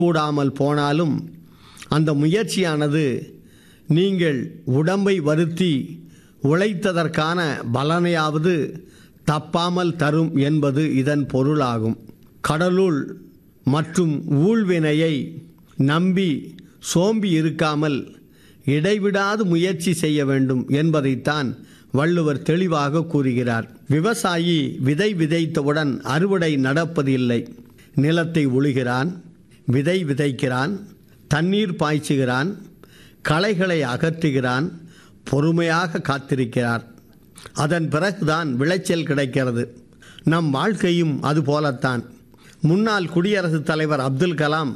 கூடாமல் போனாலும் அந்த முயற்சியானது நீங்கள் உடம்பை வருத்தி உழைத்ததற்கான பலனையாவது தப்பாமல் தரும் என்பது இதன் பொருளாகும் கடலுள் மற்றும் ஊழ்வினையை நம்பி சோம்பி இருக்காமல் இடைவிடாது முயற்சி செய்ய வேண்டும் என்பதைத்தான் வள்ளுவர் தெளிவாக கூறுகிறார் விவசாயி விதை விதைத்தவுடன் அறுவடை நடப்பதில்லை நிலத்தை உழுகிறான் விதை விதைக்கிறான் தண்ணீர் பாய்ச்சுகிறான் களைகளை அகற்றுகிறான் பொறுமையாக காத்திருக்கிறார் அதன் பிறகுதான் விளைச்சல் கிடைக்கிறது நம் வாழ்க்கையும் அதுபோலத்தான் முன்னாள் குடியரசுத் தலைவர் அப்துல் கலாம்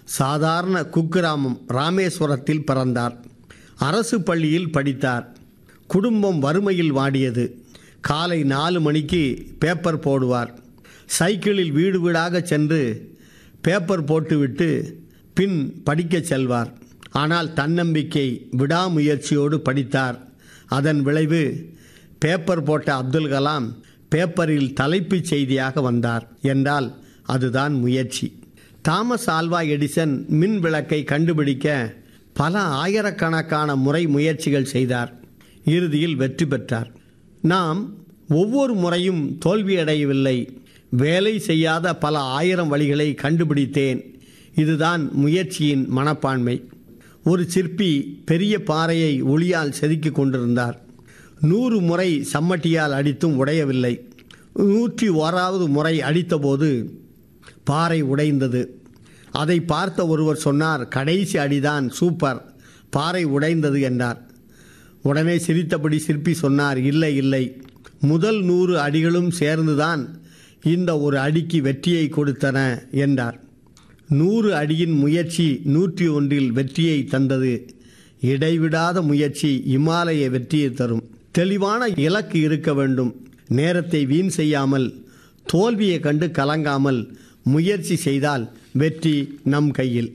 சாதாரண குக்கிராமம் ராமேஸ்வரத்தில் பிறந்தார் அரசு பள்ளியில் படித்தார் குடும்பம் வறுமையில் வாடியது காலை நாலு மணிக்கு பேப்பர் போடுவார் சைக்கிளில் வீடு வீடாக சென்று பேப்பர் போட்டுவிட்டு பின் படிக்கச் செல்வார் ஆனால் தன்னம்பிக்கை விடாமுயற்சியோடு படித்தார் அதன் விளைவு பேப்பர் போட்ட அப்துல் கலாம் பேப்பரில் தலைப்புச் செய்தியாக வந்தார் என்றால் அதுதான் முயற்சி தாமஸ் ஆல்வா எடிசன் மின் விளக்கை கண்டுபிடிக்க பல ஆயிரக்கணக்கான முறை முயற்சிகள் செய்தார் இறுதியில் வெற்றி பெற்றார் நாம் ஒவ்வொரு முறையும் தோல்வியடையவில்லை வேலை செய்யாத பல ஆயிரம் வழிகளை கண்டுபிடித்தேன் இதுதான் முயற்சியின் மனப்பான்மை ஒரு சிற்பி பெரிய பாறையை ஒளியால் செதுக்கிக் கொண்டிருந்தார் நூறு முறை சம்மட்டியால் அடித்தும் உடையவில்லை நூற்றி ஓராவது முறை அடித்தபோது பாறை உடைந்தது அதை பார்த்த ஒருவர் சொன்னார் கடைசி அடிதான் சூப்பர் பாறை உடைந்தது என்றார் உடனே சிரித்தபடி சிற்பி சொன்னார் இல்லை இல்லை முதல் நூறு அடிகளும் சேர்ந்துதான் இந்த ஒரு அடிக்கு வெற்றியை கொடுத்தன என்றார் நூறு அடியின் முயற்சி நூற்றி ஒன்றில் வெற்றியை தந்தது இடைவிடாத முயற்சி இமாலய வெற்றியை தரும் தெளிவான இலக்கு இருக்க வேண்டும் நேரத்தை வீண் செய்யாமல் தோல்வியை கண்டு கலங்காமல் முயற்சி செய்தால் வெற்றி நம் கையில்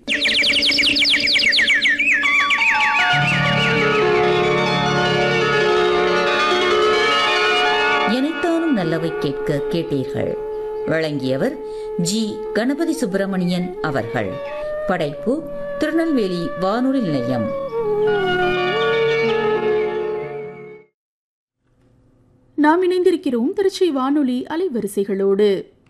எனைத்தானும் நல்லவை கேட்க கேட்டீர்கள் வழங்கியவர் ஜி கணபதி சுப்பிரமணியன் அவர்கள் படைப்பு திருநெல்வேலி வானொலி நிலையம் நாம் இணைந்திருக்கிறோம் திருச்சி வானொலி அலைவரிசைகளோடு